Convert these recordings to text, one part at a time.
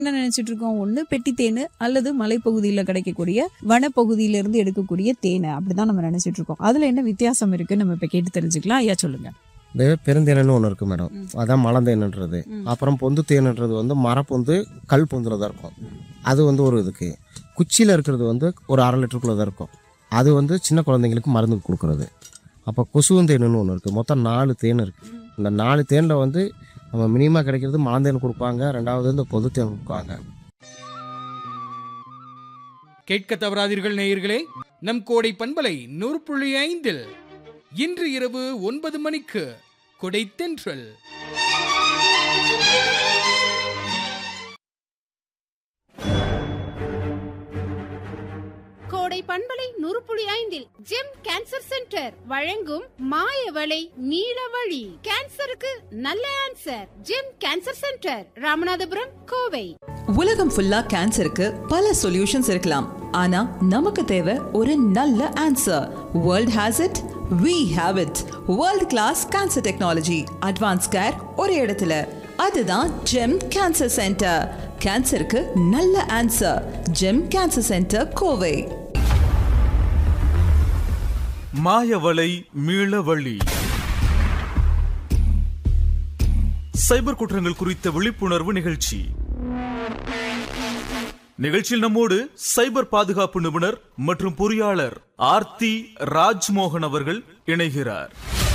என்ன நினைச்சிட்டு இருக்கோம் ஒண்ணு பெட்டி தேனு அல்லது மலைப்பகுதியில கிடைக்கக்கூடிய வனப்பகுதியில இருந்து எடுக்கக்கூடிய தேனை அப்படிதான் நம்ம நினைச்சிட்டு இருக்கோம் அதுல என்ன வித்தியாசம் இருக்குன்னு நம்ம இப்ப கேட்டு தெரிஞ்சுக்கலாம் ஐயா சொல்லுங்க இந்த பெருந்தேனன்னு ஒன்று இருக்குது மேடம் அதான் மலந்தேனுன்றது ம். அப்புறம் பொந்து தேனுன்றது வந்து மரப்பொந்து கல் பொந்தில் தான் இருக்கும் அது வந்து ஒரு இதுக்கு குச்சியில் இருக்கிறது வந்து ஒரு அரை லிட்டருக்குள்ளே தான் இருக்கும் அது வந்து சின்ன குழந்தைங்களுக்கு மருந்து கொடுக்குறது அப்போ கொசுவந்தேனுன்னு ஒன்று இருக்குது மொத்தம் நாலு தேன் இருக்குது இந்த நாலு தேனில் வந்து நம்ம மினிமம் கிடைக்கிறது மலந்தேன் கொடுப்பாங்க ரெண்டாவது இந்த பொது தேன் கொடுப்பாங்க கேட்க தவறாதீர்கள் நேயர்களே நம் கோடை பண்பலை நூறு புள்ளி ஐந்தில் இன்று இரவு ஒன்பது மணிக்கு கொடை தென்றல் கோடை பண்பலை நூறு புள்ளி ஐந்தில் ஜெம் கேன்சர் சென்டர் வழங்கும் மாயவளை நீலவழி கேன்சருக்கு நல்ல answer Gem cancer centre Ramanathapuram Kovai உலகம் ஃபுல்லா கேன்சருக்கு பல சொல்யூஷன்ஸ் இருக்கலாம் ஆனா நமக்கு தேவை ஒரு நல்ல answer world has it we have it world class cancer technology advance care ஒரு இடத்துல அதுதான் ஜெம் கேன்சர் சென்டர் கேன்சருக்கு நல்ல answer Gem cancer centre Kovai மாயவலை மீளவழி சைபர் குற்றங்கள் குறித்த விழிப்புணர்வு நிகழ்ச்சி நிகழ்ச்சியில் நம்மோடு சைபர் பாதுகாப்பு நிபுணர் மற்றும் பொறியாளர் ஆர்த்தி ராஜ்மோகன் அவர்கள் இணைகிறார்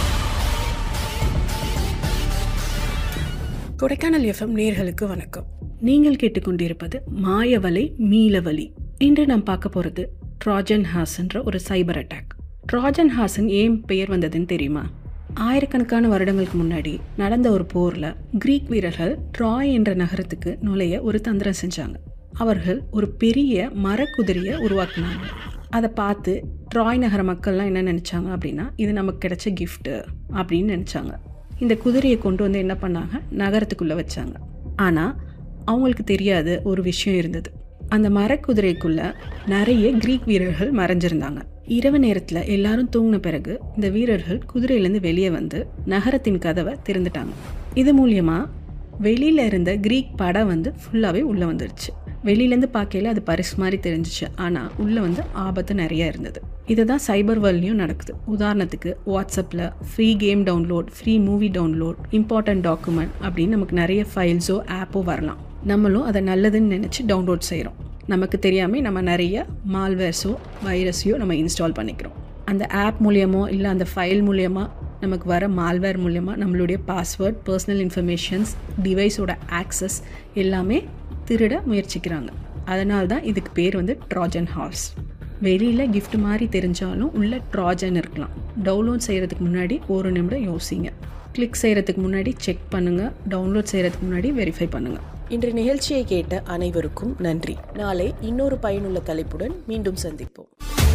கொடைக்கானல் எஃப்எம் நேர்களுக்கு வணக்கம் நீங்கள் கேட்டுக்கொண்டிருப்பது மாயவலை மீளவலி இன்று நாம் பார்க்க போகிறது ட்ராஜன் ஹாஸ்ன்ற ஒரு சைபர் அட்டாக் ட்ராஜன் ஹாசன் ஏன் பெயர் வந்ததுன்னு தெரியுமா ஆயிரக்கணக்கான வருடங்களுக்கு முன்னாடி நடந்த ஒரு போரில் கிரீக் வீரர்கள் ட்ராய் என்ற நகரத்துக்கு நுழைய ஒரு தந்திரம் செஞ்சாங்க அவர்கள் ஒரு பெரிய மரக்குதிரையை உருவாக்குனாங்க அதை பார்த்து ட்ராய் நகர மக்கள்லாம் என்ன நினச்சாங்க அப்படின்னா இது நமக்கு கிடைச்ச gift அப்படின்னு நினச்சாங்க இந்த குதிரையை கொண்டு வந்து என்ன பண்ணாங்க நகரத்துக்குள்ளே வச்சாங்க ஆனால் அவங்களுக்கு தெரியாத ஒரு விஷயம் இருந்தது அந்த மரக்குதிரைக்குள்ள நிறைய கிரீக் வீரர்கள் மறைஞ்சிருந்தாங்க இரவு நேரத்தில் எல்லாரும் தூங்கின பிறகு இந்த வீரர்கள் குதிரையிலேருந்து வெளியே வந்து நகரத்தின் கதவை திறந்துட்டாங்க இது மூலியமா வெளியில இருந்த கிரீக் படம் வந்து ஃபுல்லாகவே உள்ளே வந்துடுச்சு வெளியிலேருந்து பார்க்கையில அது பரிசு மாதிரி தெரிஞ்சிச்சு ஆனால் உள்ளே வந்து ஆபத்து நிறைய இருந்தது இதுதான் சைபர் வேர்ல்ட்லையும் நடக்குது உதாரணத்துக்கு வாட்ஸ்அப்பில் free game download free movie download important document அப்படின்னு நமக்கு நிறைய ஃபைல்ஸோ ஆப்போ வரலாம் நம்மளும் அதை நல்லதுன்னு நினச்சி டவுன்லோட் செய்கிறோம் நமக்கு தெரியாமல் நம்ம நிறைய மால்வேர்ஸோ வைரஸையோ நம்ம இன்ஸ்டால் பண்ணிக்கிறோம் அந்த ஆப் மூலியமோ இல்லை அந்த ஃபைல் மூலியமா நமக்கு வர மால்வேர் மூலியமா நம்மளுடைய பாஸ்வேர்ட் பர்சனல் இன்ஃபர்மேஷன்ஸ் டிவைஸோட ஆக்சஸ் எல்லாமே திருட முயற்சிக்கிறாங்க அதனால தான் இதுக்கு பேர் வந்து ட்ராஜன் ஹார்ஸ் வெளியில் gift மாதிரி தெரிஞ்சாலும் உள்ள ட்ராஜன் இருக்கலாம் டவுன்லோட் செய்கிறதுக்கு முன்னாடி ஒரு நிமிடம் யோசிங்க கிளிக் செய்கிறதுக்கு முன்னாடி செக் பண்ணுங்கள் டவுன்லோட் செய்கிறதுக்கு முன்னாடி வெரிஃபை பண்ணுங்கள் இன்று நிகழ்ச்சியை கேட்ட அனைவருக்கும் நன்றி நாளை இன்னொரு பயனுள்ள தலைப்புடன் மீண்டும் சந்திப்போம்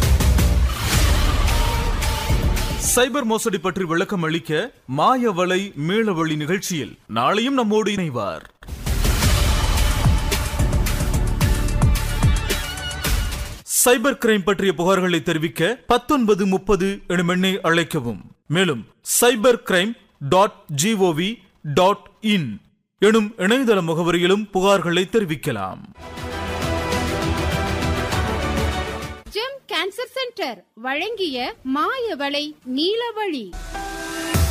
சைபர் மோசடி பற்றி விளக்கம் அளிக்க மாயவலை மீளவழி நிகழ்ச்சியில் நாளையும் நம்மோடு இணைவார் சைபர் கிரைம் பற்றிய புகார்களை தெரிவிக்க பத்தொன்பது முப்பது எனும் எண்ணை அழைக்கவும் மேலும் cyber crime dot GOV dot IN எனும் இணையதள முகவரியிலும் புகார்களை தெரிவிக்கலாம் ஜெம் கேன்சர் சென்டர் வழங்கிய மாயவளை நீலவழி